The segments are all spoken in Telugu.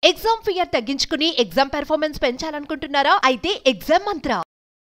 ఎగ్జామ్ ఫియర్ తగ్గించుకుని ఎగ్జామ్ పెర్ఫార్మెన్స్ పెంచాలనుకుంటున్నారా అయితే ఎగ్జామ్ మంత్ర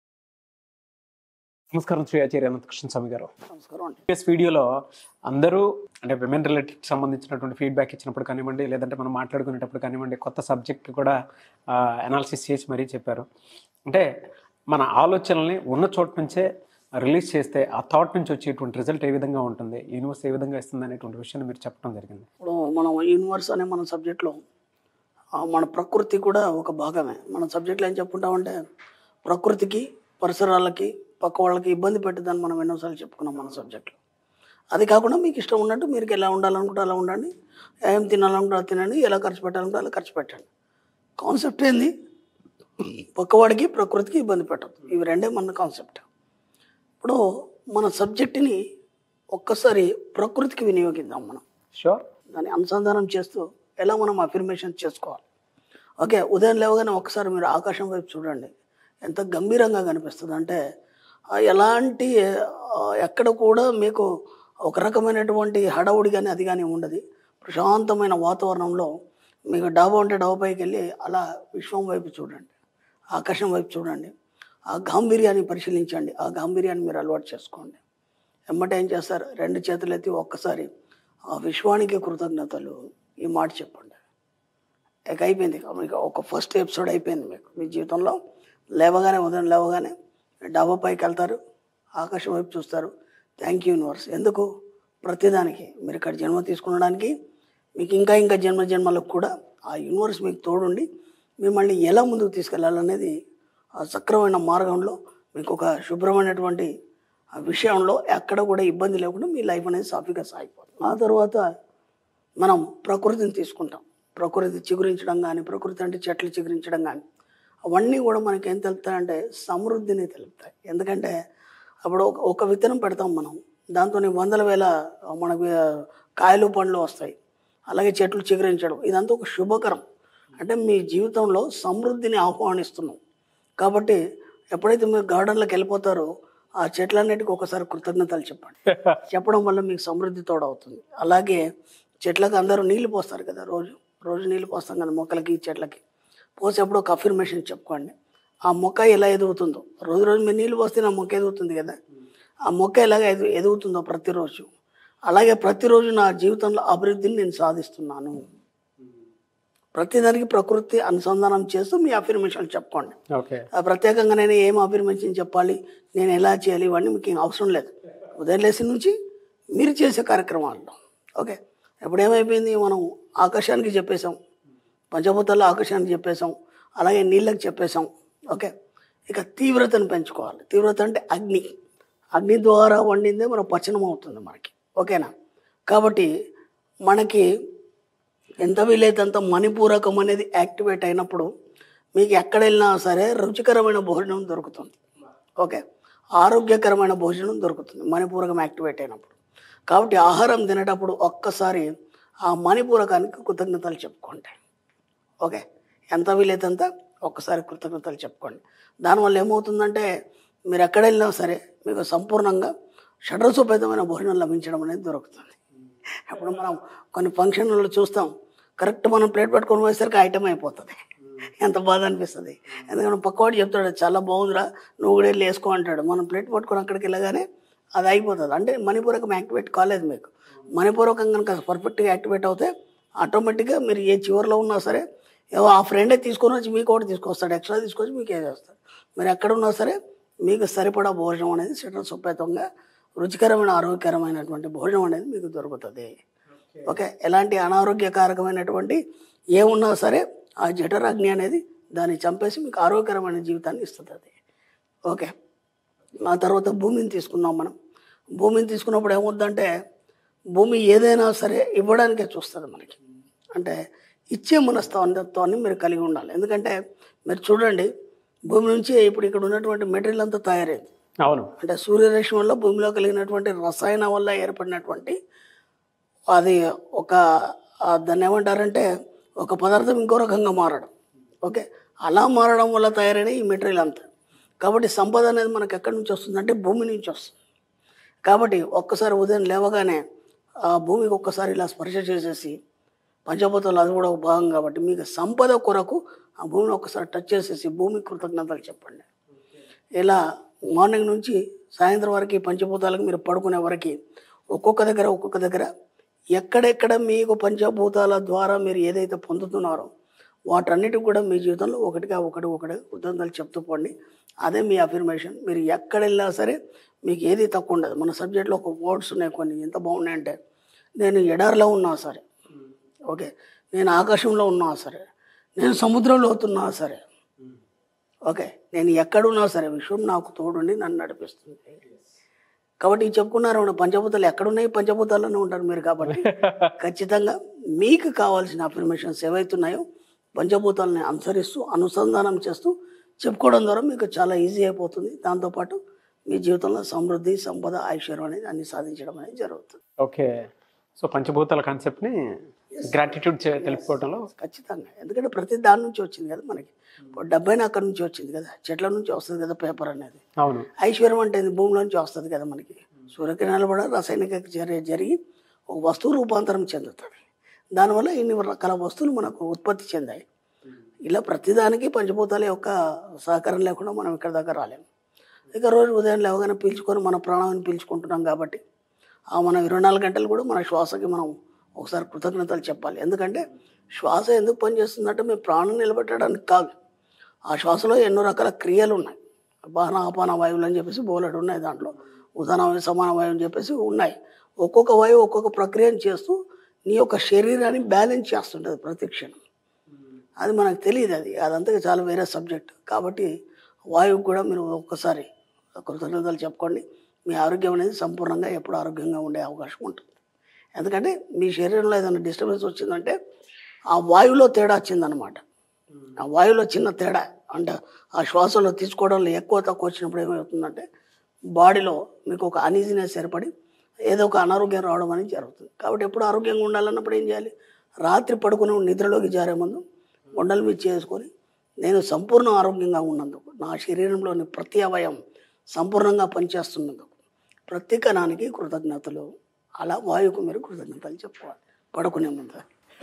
నమస్కారం శ్రీ ఆచార్య అనంతకృష్ణ స్వామి గారు నమస్కారం అండి ప్రీవియస్ వీడియోలో అందరూ అంటే విమెన్ రిలేటెడ్ సంబంధించినటువంటి ఫీడ్బ్యాక్ ఇచ్చినప్పుడు కానివ్వండి లేదంటే మనం మాట్లాడుకునేటప్పుడు కానివ్వండి కొత్త సబ్జెక్ట్ కూడా అనాలిసిస్ చేసి మరీ చెప్పారు అంటే మన ఆలోచనల్ని ఉన్న చోట నుంచే రిలీజ్ చేస్తే ఆ థాట్ నుంచి వచ్చేటువంటి రిజల్ట్ ఏ విధంగా ఉంటుంది యూనివర్స్ ఏ విధంగా ఇస్తుంది అనేటువంటి విషయాన్ని మీరు చెప్పడం జరిగింది ఇప్పుడు మనం యూనివర్స్ అనే మన సబ్జెక్ట్లో ఆ, మన ప్రకృతి కూడా ఒక భాగమే మన సబ్జెక్ట్లో ఏం చెప్పుకుంటామంటే ప్రకృతికి పరిసరాలకి పక్క వాళ్ళకి ఇబ్బంది పెట్టదని మనం ఎన్నోసార్లు చెప్పుకున్నాం మన సబ్జెక్ట్లో అది కాకుండా మీకు ఇష్టం ఉన్నట్టు మీరు ఎలా ఉండాలనుకుంటే అలా ఉండండి ఏం తినాలనుకుంటే అలా తినండి ఎలా ఖర్చు పెట్టాలనుకుంటే అలా ఖర్చు పెట్టండి కాన్సెప్ట్ ఏంది పక్కవాడికి ప్రకృతికి ఇబ్బంది పెట్టదు ఇవి రెండే మన కాన్సెప్ట్ ఇప్పుడు మన సబ్జెక్టుని ఒక్కసారి ప్రకృతికి వినియోగిద్దాం మనం షూర్ దాన్ని అనుసంధానం చేస్తూ ఎలా మనం అఫర్మేషన్ చేసుకోవాలి ఓకే ఉదయం లేవగానే ఒకసారి మీరు ఆకాశం వైపు చూడండి ఎంత గంభీరంగా కనిపిస్తుంది అంటే ఆ, ఎలాంటి ఆ, ఎక్కడ కూడా మీకు ఒక రకమైనటువంటి హడావుడి కానీ అది కానీ ఉండదు ప్రశాంతమైన వాతావరణంలో మీకు డాబా ఉంటే డాబా పైకి వెళ్ళి అలా విశ్వం వైపు చూడండి ఆకాశం వైపు చూడండి ఆ గాంభీర్యాన్ని పరిశీలించండి ఆ గాంభీర్యాన్ని మీరు అలవాటు చేసుకోండి ఎమ్మట ఏం చేస్తారు రెండు చేతులు ఎత్తి ఒక్కసారి ఆ విశ్వానికి కృతజ్ఞతలు ఈ మాట చెప్పండి ఇక అయిపోయింది ఇక మీకు ఒక ఫస్ట్ ఎపిసోడ్ అయిపోయింది మీకు మీ జీవితంలో లేవగానే ఉదయం లేవగానే డాబా పైకి వెళ్తారు ఆకాశం వైపు చూస్తారు థ్యాంక్ యూ యూనివర్స్ ఎందుకు ప్రతిదానికి మీరు ఇక్కడ జన్మ తీసుకునడానికి మీకు ఇంకా ఇంకా జన్మ జన్మలకు కూడా ఆ యూనివర్స్ మీకు తోడుండి మిమ్మల్ని ఎలా ముందుకు తీసుకెళ్ళాలనేది ఆ సక్రమైన మార్గంలో మీకు ఒక శుభ్రమైనటువంటి ఆ విషయంలో ఎక్కడ కూడా ఇబ్బంది లేకుండా మీ లైఫ్ అనేది సాఫీగా సాగిపోతుంది ఆ తర్వాత మనం ప్రకృతిని తీసుకుంటాం ప్రకృతి చిగురించడం కానీ ప్రకృతి అంటే చెట్లు చిగురించడం కానీ అవన్నీ కూడా మనకి ఏం తెలుపుతాయంటే సమృద్ధిని తెలుపుతాయి ఎందుకంటే అప్పుడు ఒక ఒక విత్తనం పెడతాం మనం దాంతో వందల వేల మనకు ఆ, కాయలు పండ్లు వస్తాయి అలాగే చెట్లు చిగురించడం ఇదంతా ఒక శుభకరం అంటే మీ జీవితంలో సమృద్ధిని ఆహ్వానిస్తున్నాం కాబట్టి ఎప్పుడైతే మీరు గార్డెన్లోకి వెళ్ళిపోతారో ఆ చెట్లన్నిటికీ ఒకసారి కృతజ్ఞతలు చెప్పండి చెప్పడం వల్ల మీకు సమృద్ధి తోడవుతుంది అలాగే చెట్లకు అందరూ నీళ్లు పోస్తారు కదా రోజు రోజు నీళ్లు పోస్తాం కదా మొక్కలకి చెట్లకి పోసేప్పుడు ఒక అఫర్మేషన్ చెప్పుకోండి ఆ మొక్క ఎలా ఎదుగుతుందో రోజు రోజు మీరు నీళ్లు పోస్తే నా మొక్క ఎదుగుతుంది కదా ఆ మొక్క ఎలాగ ఎదు ఎదుగుతుందో ప్రతిరోజు అలాగే ప్రతిరోజు నా జీవితంలో అభివృద్ధిని నేను సాధిస్తున్నాను ప్రతిదానికి ప్రకృతి అనుసంధానం చేస్తూ మీ అఫర్మేషన్ చెప్పుకోండి ఓకే ఆ ప్రత్యేకంగా నేను ఏం అఫర్మేషన్ చెప్పాలి నేను ఎలా చేయాలి ఇవన్నీ మీకు ఏం అవసరం లేదు ఉదయం లేసి నుంచి మీరు చేసే కార్యక్రమాల్లో ఓకే ఇప్పుడు ఏమైపోయింది మనం ఆకాశానికి చెప్పేశాం పంచభూతాల్లో ఆకాశానికి చెప్పేశాం అలాగే నీళ్ళకి చెప్పేశాం ఓకే ఇక తీవ్రతను పెంచుకోవాలి తీవ్రత అంటే అగ్ని అగ్ని ద్వారా వండిందే మన పచనం అవుతుంది మనకి ఓకేనా కాబట్టి మనకి ఎంత వీలైతే అంత మణిపూరకం అనేది యాక్టివేట్ అయినప్పుడు మీకు ఎక్కడ వెళ్ళినా సరే రుచికరమైన భోజనం దొరుకుతుంది ఓకే ఆరోగ్యకరమైన భోజనం దొరుకుతుంది మణిపూరకం యాక్టివేట్ అయినప్పుడు కాబట్టి ఆహారం తినేటప్పుడు ఒక్కసారి ఆ మణిపూరకానికి కృతజ్ఞతలు చెప్పుకోండి ఓకే ఎంత వీలైతే అంత ఒక్కసారి కృతజ్ఞతలు చెప్పుకోండి దానివల్ల ఏమవుతుందంటే మీరు ఎక్కడ వెళ్ళినా సరే మీకు సంపూర్ణంగా షడ్రసోపేతమైన భోజనం లభించడం అనేది దొరుకుతుంది అప్పుడు మనం కొన్ని ఫంక్షన్లలో చూస్తాం కరెక్ట్ మనం ప్లేట్ పట్టుకొని పోయేసరికి ఐటమ్ అయిపోతుంది ఎంత బాధ అనిపిస్తుంది ఎందుకంటే పక్కవాడు చెప్తాడు చాలా బాగుందిరా నువ్వు కూడా వెళ్ళి వేసుకో అంటాడు మనం ప్లేట్ పట్టుకొని అక్కడికి వెళ్ళగానే అది అయిపోతుంది అంటే మణిపూరకం యాక్టివేట్ కాలేదు మీకు మణిపూరకం కనుక పర్ఫెక్ట్గా యాక్టివేట్ అవుతే ఆటోమేటిక్గా మీరు ఏ చివరిలో ఉన్నా సరే ఏవో ఆ ఫ్రెండే తీసుకొని వచ్చి మీకు ఒకటి తీసుకొస్తాడు ఎక్స్ట్రా తీసుకొచ్చి మీకు వేసేస్తాడు మీరు ఎక్కడ ఉన్నా సరే మీకు సరిపడా భోజనం అనేది శరీర సుపేతంగా రుచికరమైన ఆరోగ్యకరమైనటువంటి భోజనం అనేది మీకు దొరుకుతుంది ఓకే ఎలాంటి అనారోగ్యకారకమైనటువంటి ఏమున్నా సరే ఆ జఠరాగ్ని అనేది దాన్ని చంపేసి మీకు ఆరోగ్యకరమైన జీవితాన్ని ఇస్తుంది అది ఓకే ఆ తర్వాత భూమిని తీసుకున్నాం మనం భూమిని తీసుకున్నప్పుడు ఏమవుద్దంటే భూమి ఏదైనా సరే ఇవ్వడానికే చూస్తుంది మనకి అంటే ఇచ్చే మనస్తత్వాన్ని మీరు కలిగి ఉండాలి ఎందుకంటే మీరు చూడండి భూమి నుంచి ఇప్పుడు ఇక్కడ ఉన్నటువంటి మెటీరియల్ అంతా తయారైంది అవును అంటే సూర్యరశ్మి వల్ల భూమిలో కలిగినటువంటి రసాయన వల్ల ఏర్పడినటువంటి అది ఒక ఆ దాన్ని ఏమంటారంటే ఒక పదార్థం ఇంకో రకంగా మారడం ఓకే అలా మారడం వల్ల తయారైన ఈ మెటీరియల్ అంతా కాబట్టి సంపద అనేది మనకు ఎక్కడి నుంచి వస్తుందంటే భూమి నుంచి వస్తుంది కాబట్టి ఒక్కసారి ఉదయం లేవగానే ఆ భూమికి ఒక్కసారి ఇలా స్పర్శ చేసేసి పంచభూతాలు అది కూడా ఒక భాగం కాబట్టి మీకు సంపద కొరకు ఆ భూమిని ఒకసారి టచ్ చేసేసి భూమి కృతజ్ఞతలు చెప్పండి ఇలా మార్నింగ్ నుంచి సాయంత్రం వరకు ఈ పంచభూతాలకు మీరు పడుకునే వరకు ఒక్కొక్క దగ్గర ఒక్కొక్క దగ్గర ఎక్కడెక్కడ మీకు పంచభూతాల ద్వారా మీరు ఏదైతే పొందుతున్నారో వాటన్నిటికి కూడా మీ జీవితంలో ఒకటిగా ఒకటి ఒకటి ఉదంతాలు చెప్తూ పోండి అదే మీ అఫర్మేషన్ మీరు ఎక్కడ వెళ్ళినా సరే మీకు ఏది తక్కువ ఉండదు మన సబ్జెక్ట్లో ఒక వర్డ్స్ ఉన్నాయి కొన్ని ఎంత బాగున్నాయంటే నేను ఎడారిలో ఉన్నా సరే ఓకే నేను ఆకాశంలో ఉన్నా సరే నేను సముద్రంలో అవుతున్నా సరే ఓకే నేను ఎక్కడున్నా సరే విశ్వం నాకు తోడుండి నన్ను నడిపిస్తుంది కాబట్టి ఈ చెప్పుకున్నారు అవును, పంచభూతాలు ఎక్కడున్నాయి పంచభూతాల్లోనే ఉంటారు మీరు కాబట్టి ఖచ్చితంగా మీకు కావాల్సిన అఫర్మేషన్స్ ఏవైతున్నాయో పంచభూతాలని అనుసరిస్తూ అనుసంధానం చేస్తూ చెప్పుకోవడం ద్వారా మీకు చాలా ఈజీ అయిపోతుంది దాంతోపాటు మీ జీవితంలో సమృద్ధి సంపద ఐశ్వర్యం అనేది అన్ని సాధించడం అనేది జరుగుతుంది ఓకే సో పంచభూతాల కాన్సెప్ట్ని గ్రాటిట్యూడ్ తెలుపుకోవడంలో ఖచ్చితంగా ఎందుకంటే ప్రతి దాని నుంచి వచ్చింది కదా మనకి ఇప్పుడు డబ్బైనా అక్కడి నుంచి వచ్చింది కదా చెట్ల నుంచి వస్తుంది కదా పేపర్ అనేది అవును ఐశ్వర్యం అంటే ఇది భూమిలో నుంచి వస్తుంది కదా మనకి సూర్యకిరణాలు కూడా రాసాయనిక చర్య జరిగి ఒక వస్తువు రూపాంతరం చెందుతుంది దానివల్ల ఇన్ని రకాల వస్తువులు మనకు ఉత్పత్తి చెందాయి ఇలా ప్రతిదానికి పంచభూతాల యొక్క సహకారం లేకుండా మనం ఇక్కడ దాకా రాలేము ఇక రోజు ఉదయం లేవగానే పీల్చుకొని మన ప్రాణాన్ని పీల్చుకుంటున్నాం కాబట్టి ఆ మన ఇరవై నాలుగు గంటలు కూడా మన శ్వాసకి మనం ఒకసారి కృతజ్ఞతలు చెప్పాలి ఎందుకంటే శ్వాస ఎందుకు పనిచేస్తుందంటే మీ ప్రాణం నిలబెట్టడానికి కాదు ఆ శ్వాసలో ఎన్నో రకాల క్రియలు ఉన్నాయి బాణ అపాన వాయువులు అని చెప్పేసి బోలెడు ఉన్నాయి దాంట్లో ఉదాన వాయువు సమాన వాయువు అని చెప్పేసి ఉన్నాయి ఒక్కొక్క వాయువు ఒక్కొక్క ప్రక్రియను చేస్తూ నీ యొక్క శరీరాన్ని బ్యాలెన్స్ చేస్తుంటుంది ప్రతి క్షణం అది మనకు తెలియదు అది అదంతా చాలా వేరే సబ్జెక్ట్ కాబట్టి వాయువుకు కూడా మీరు ఒక్కసారి కృతజ్ఞతలు చెప్పుకోండి మీ ఆరోగ్యం అనేది సంపూర్ణంగా ఎప్పుడు ఆరోగ్యంగా ఉండే అవకాశం ఉంటుంది ఎందుకంటే మీ శరీరంలో ఏదైనా డిస్టర్బెన్స్ వచ్చిందంటే ఆ వాయువులో తేడా వచ్చిందనమాట ఆ వాయువులో చిన్న తేడా అంటే ఆ శ్వాసలో తీసుకోవడంలో ఎక్కువ తక్కువ వచ్చినప్పుడు ఏమవుతుందంటే బాడీలో మీకు ఒక అనీజినెస్ ఏర్పడి ఏదో ఒక అనారోగ్యం రావడం అనేది జరుగుతుంది కాబట్టి ఎప్పుడు ఆరోగ్యంగా ఉండాలన్నప్పుడు ఏం చేయాలి రాత్రి పడుకుని నిద్రలోకి జారే ముందు గుండెల మీద చేసుకొని నేను సంపూర్ణ ఆరోగ్యంగా ఉన్నందుకు నా శరీరంలోని ప్రతి అవయం సంపూర్ణంగా పనిచేస్తున్నందుకు ప్రతి కణానికి కృతజ్ఞతలు అలా వాయువుకు మీరు కృతజ్ఞతలు చెప్పుకోవాలి పడుకునే ముందు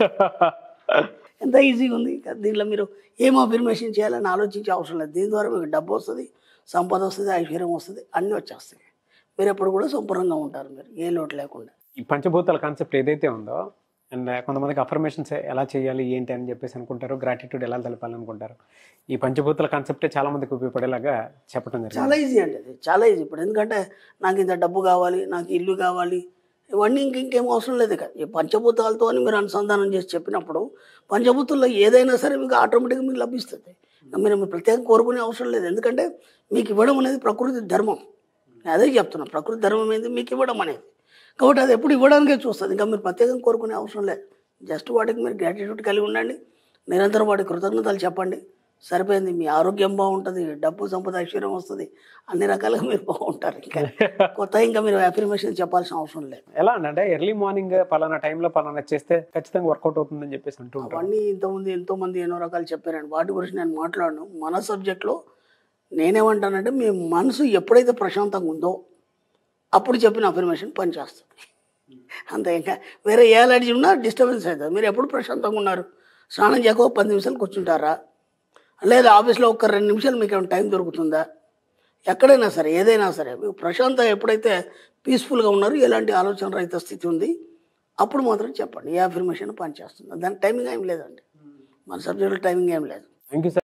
ఎంత ఈజీగా ఉంది ఇక దీంట్లో మీరు ఏం అఫర్మేషన్ చేయాలని ఆలోచించే అవసరం లేదు దీని ద్వారా మీకు డబ్బు వస్తుంది సంపద వస్తుంది ఐశ్వర్యం వస్తుంది అన్నీ వచ్చేస్తాయి మీరు ఎప్పుడు కూడా సంపూర్ణంగా ఉంటారు మీరు ఏ లోటు లేకుండా ఈ పంచభూతాల కాన్సెప్ట్ ఏదైతే ఉందో అండ్ కొంతమందికి అఫర్మేషన్స్ ఎలా చేయాలి ఏంటి అని చెప్పేసి అనుకుంటారు గ్రాటిట్యూడ్ ఎలా తెలపాలనుకుంటారు ఈ పంచభూతాల కాన్సెప్టే చాలా మందికి ఉపయోగపడేలాగా చెప్పడం జరిగింది చాలా ఈజీ అండి అది చాలా ఈజీ ఇప్పుడు ఎందుకంటే నాకు ఇంత డబ్బు కావాలి నాకు ఇల్లు కావాలి ఇవన్నీ ఇంక ఇంకేం అవసరం లేదు ఇక ఈ పంచభూతాలతో అని మీరు అనుసంధానం చేసి చెప్పినప్పుడు పంచభూతాల్లో ఏదైనా సరే మీకు ఆటోమేటిక్గా మీకు లభిస్తుంది ఇంకా మీరు మీరు ప్రత్యేకంగా కోరుకునే అవసరం లేదు ఎందుకంటే మీకు ఇవ్వడం అనేది ప్రకృతి ధర్మం నేను అదే చెప్తున్నా ప్రకృతి ధర్మం ఏంది మీకు ఇవ్వడం అనేది కాబట్టి అది ఎప్పుడు ఇవ్వడానికే చూస్తుంది ఇంకా మీరు ప్రత్యేకంగా కోరుకునే అవసరం లేదు జస్ట్ వాటికి మీరు గ్రాటిట్యూడ్ కలిగి ఉండండి నిరంతరం వాటి కృతజ్ఞతలు చెప్పండి సరిపోయింది మీ ఆరోగ్యం బాగుంటుంది డబ్బు సంపద ఐశ్వర్యం వస్తుంది అన్ని రకాలుగా మీరు బాగుంటారు ఇంకా కొత్త ఇంకా మీరు అఫర్మేషన్ చెప్పాల్సిన అవసరం లేదు ఎలా అంటే ఎర్లీ మార్నింగ్ పలానా టైంలో పలానా చేస్తే ఖచ్చితంగా వర్కౌట్ అవుతుందని చెప్పేసి అంటూ ఉంటారు అవన్నీ ఇంతకుముందు ఎంతో మంది ఎన్నో రకాలు చెప్పారండి వాటి గురించి నేను మాట్లాడను మన సబ్జెక్ట్లో నేనేమంటానంటే మీ మనసు ఎప్పుడైతే ప్రశాంతంగా ఉందో అప్పుడు చెప్పిన అఫర్మేషన్ పనిచేస్తుంది అంతే ఇంకా వేరే ఏ అలర్జీ ఉన్నా డిస్టర్బెన్స్ అవుతుంది మీరు ఎప్పుడు ప్రశాంతంగా ఉన్నారు స్నానం చేయక ఒక పది నిమిషాలు కూర్చుంటారా లేదా ఆఫీస్లో ఒక రెండు నిమిషాలు మీకు ఏమైనా టైం దొరుకుతుందా ఎక్కడైనా సరే ఏదైనా సరే మీకు ప్రశాంతంగా ఎప్పుడైతే పీస్ఫుల్గా ఉన్నారు ఎలాంటి ఆలోచన రహిత స్థితి ఉంది అప్పుడు మాత్రం చెప్పండి ఏ అఫర్మేషన్ పనిచేస్తుంది దానికి టైమింగ్ ఏం లేదండి మన సబ్జెక్టులో టైమింగ్ ఏం లేదు థ్యాంక్ యూ